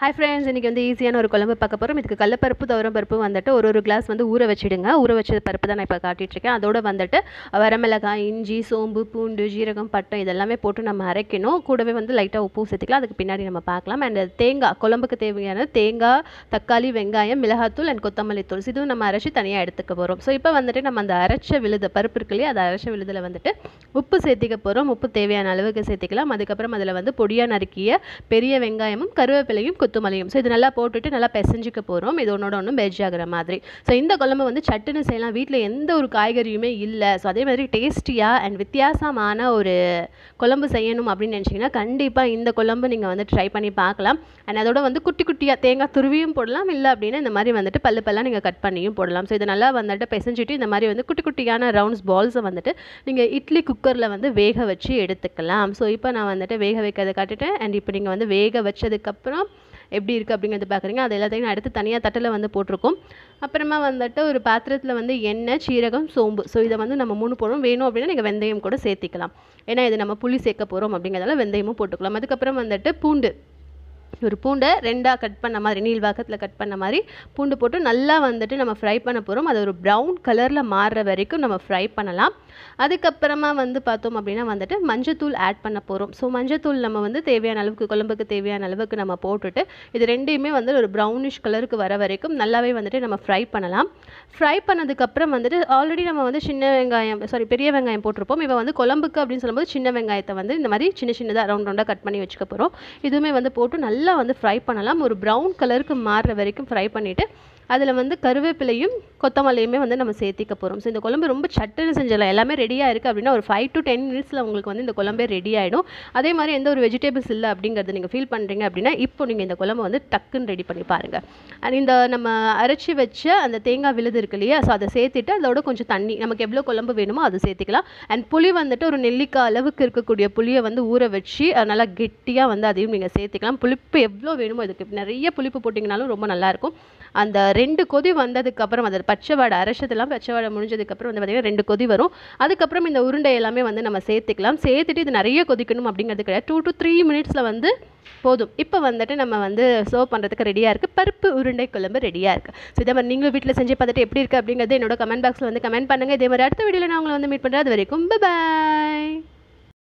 hi friends இன்றைக்கி வந்து ஈஸியான ஒரு குழம்பு பார்க்க போகிறோம் இதுக்கு கடலப்பருப்பு துவரம் பருப்பு வந்துட்டு ஒரு ஒரு கிளாஸ் வந்து ஊற வச்சிடுங்க ஊற வச்ச பருப்பு தான் நான் இப்போ காட்டிகிட்ருக்கேன் அதோட வந்துட்டு வரமிளகாய் இஞ்சி சோம்பு பூண்டு ஜீரகம் பட்டை இதெல்லாமே போட்டு நம்ம அரைக்கணும் கூடவே வந்து லைட்டாக உப்பு சேர்த்துக்கலாம் அதுக்கு பின்னாடி நம்ம பார்க்கலாம் அண்ட் தேங்காய் குழம்புக்கு தேவையான தேங்காய் தக்காளி வெங்காயம் மிளகாத்தூள் அண்ட் கொத்தமல்லி தூள் இதுவும் நம்ம அரைச்சி தனியாக எடுத்துக்க போகிறோம் ஸோ இப்போ வந்துட்டு நம்ம அந்த அரைச்ச விழுத பருப்பு இருக்கு இல்லையா அந்த அரைச்ச விழுதில் வந்துட்டு உப்பு சேர்த்திக்க போகிறோம் உப்பு தேவையான அளவுக்கு சேர்த்திக்கலாம் அதுக்கப்புறம் அதில் வந்து பொடியாக நறுக்கிய பெரிய வெங்காயமும் கருவேப்பிலையும் கொத்தமல்லியும் ஸோ இது நல்லா போட்டுட்டு நல்லா பிசைஞ்சிக்க போகிறோம் இது ஒன்றோட ஒன்று வெஜ் ஆகிற மாதிரி ஸோ இந்த குழம்பு வந்து சட்டுன்னு செய்யலாம் வீட்டில் எந்த ஒரு காய்கறியுமே இல்லை ஸோ அதே மாதிரி டேஸ்டியாக அண்ட் வித்தியாசமான ஒரு குழம்பு செய்யணும் அப்படின்னு நினச்சிங்கன்னா கண்டிப்பாக இந்த குழம்பு நீங்கள் வந்து ட்ரை பண்ணி பார்க்கலாம் அண்ட் அதோட வந்து குட்டி குட்டியாக தேங்காய் துருவியும் போடலாம் இல்லை அப்படின்னா இந்த மாதிரி வந்துட்டு பல்லு பல்லாம் நீங்கள் கட் பண்ணியும் போடலாம் ஸோ இது நல்லா வந்துட்டு பிசைஞ்சிட்டு இந்த மாதிரி வந்து குட்டி குட்டியான ரவுண்ட்ஸ் பால்ஸை வந்துட்டு நீங்கள் இட்லி குக்கரில் வந்து வேக வச்சு எடுத்துக்கலாம் ஸோ இப்போ நான் வந்துட்டு வேக வைக்கிறத காட்டுட்டேன் அண்ட் இப்போ நீங்கள் வந்து வேக வச்சதுக்கப்புறம் எப்படி இருக்குது அப்படிங்கிறது பார்க்குறீங்க அது எல்லாத்தையும் நான் எடுத்து தனியாக தட்டில் வந்து போட்டிருக்கோம் அப்புறமா வந்துட்டு ஒரு பாத்திரத்தில் வந்து எண்ணெய் சீரகம் சோம்பு ஸோ இதை வந்து நம்ம மூணு போடுறோம் வேணும் அப்படின்னா நீங்கள் வெந்தயம் கூட சேர்த்திக்கலாம் ஏன்னா இது நம்ம புளி சேர்க்க போகிறோம் அப்படிங்கிறதால வெந்தயமும் போட்டுக்கலாம் அதுக்கப்புறம் வந்துட்டு பூண்டு ஒரு பூண்டை ரெண்டாக கட் பண்ண மாதிரி நீள்வாக்கத்தில் கட் பண்ண மாதிரி பூண்டு போட்டு நல்லா வந்துட்டு நம்ம ஃப்ரை பண்ண போகிறோம் அது ஒரு ப்ரௌன் கலரில் மாறுற வரைக்கும் நம்ம ஃப்ரை பண்ணலாம் அதுக்கப்புறமா வந்து பார்த்தோம் அப்படின்னா வந்துட்டு மஞ்சத்தூள் ஆட் பண்ண போகிறோம் ஸோ மஞ்சத்தூள் நம்ம வந்து தேவையான அளவுக்கு குழம்புக்கு தேவையான அளவுக்கு நம்ம போட்டுட்டு இது ரெண்டையுமே வந்து ஒரு ப்ரௌனிஷ் கலருக்கு வர வரைக்கும் நல்லாவே வந்துட்டு நம்ம ஃப்ரை பண்ணலாம் ஃப்ரை பண்ணதுக்கப்புறம் வந்துட்டு ஆல்ரெடி நம்ம வந்து சின்ன வெங்காயம் சாரி பெரிய வெங்காயம் போட்டிருப்போம் இவன் வந்து குழம்புக்கு அப்படின்னு சொல்லும்போது சின்ன வெங்காயத்தை வந்து இந்த மாதிரி சின்ன சின்னதாக ரவுண்ட் ரவுண்டாக கட் பண்ணி வச்சுக்க போகிறோம் இதுவுமே வந்து போட்டு நல்லா வந்து ஃப்ரை பண்ணலாம் ஒரு ப்ரௌன் கலருக்கு மாறுற வரைக்கும் ஃப்ரை பண்ணிவிட்டு அதில் வந்து கருவேப்பிலையும் கொத்தமல்லியுமே வந்து நம்ம சேர்த்திக்க போகிறோம் ஸோ இந்த குழம்பு ரொம்ப சட்டுன்னு செஞ்சிடலாம் எல்லாமே ரெடியாக இருக்குது அப்படின்னா ஒரு ஃபைவ் டு டென் மினிட்ஸில் உங்களுக்கு வந்து இந்த குழம்பே ரெடி ஆகிடும் அதே மாதிரி எந்த ஒரு வெஜிடபிள்ஸ் இல்லை அப்படிங்கிறது நீங்கள் ஃபீல் பண்ணுறீங்க அப்படின்னா இப்போ நீங்கள் இந்த குழம்பு வந்து டக்குன்னு ரெடி பண்ணி பாருங்கள் அண்ட் இந்த நம்ம அரைச்சி வச்ச அந்த தேங்காய் விழுது இருக்கு இல்லையா ஸோ அதை சேர்த்துட்டு அதோட கொஞ்சம் தண்ணி நமக்கு எவ்வளோ குழம்பு வேணுமோ அதை சேர்த்துக்கலாம் அண்ட் புளி வந்துட்டு ஒரு நெல்லிக்காய் அளவுக்கு இருக்கக்கூடிய புளியை வந்து ஊற வச்சு அது நல்லா கெட்டியாக வந்து அதையும் நீங்கள் சேர்த்துக்கலாம் புளிப்பு எவ்வளோ வேணுமோ அதுக்கு நிறைய புளிப்பு போட்டிங்கனாலும் ரொம்ப நல்லாயிருக்கும் அந்த ரெண்டு கொதி வந்ததுக்கப்புறம் அது பச்சை வாடை அரைச்சதெல்லாம் பச்சை வாடை முடிஞ்சதுக்கப்புறம் வந்து பார்த்திங்கன்னா ரெண்டு கொதி வரும் அதுக்கப்புறம் இந்த உருண்டை எல்லாமே வந்து நம்ம சேர்த்துக்கலாம் சேர்த்துட்டு இது நிறைய கொதிக்கணும் அப்படிங்கிறது கிடையாது டூ டு த்ரீ மினிட்ஸில் வந்து போதும் இப்போ வந்துட்டு நம்ம வந்து சர்வ் பண்ணுறதுக்கு ரெடியாக இருக்குது பருப்பு உருண்டை குழம்பு ரெடியாக இருக்குது ஸோ இதே மாதிரி நீங்களும் வீட்டில் செஞ்சு பார்த்துட்டு எப்படி இருக்குது அப்படிங்கிறது என்னோட கமெண்ட் பாக்ஸில் வந்து கமெண்ட் பண்ணுங்கள் இதே மாதிரி அடுத்த வீடியோவில் நான் உங்களை வந்து மீட் பண்ணுறது அது வரைக்கும் பாய்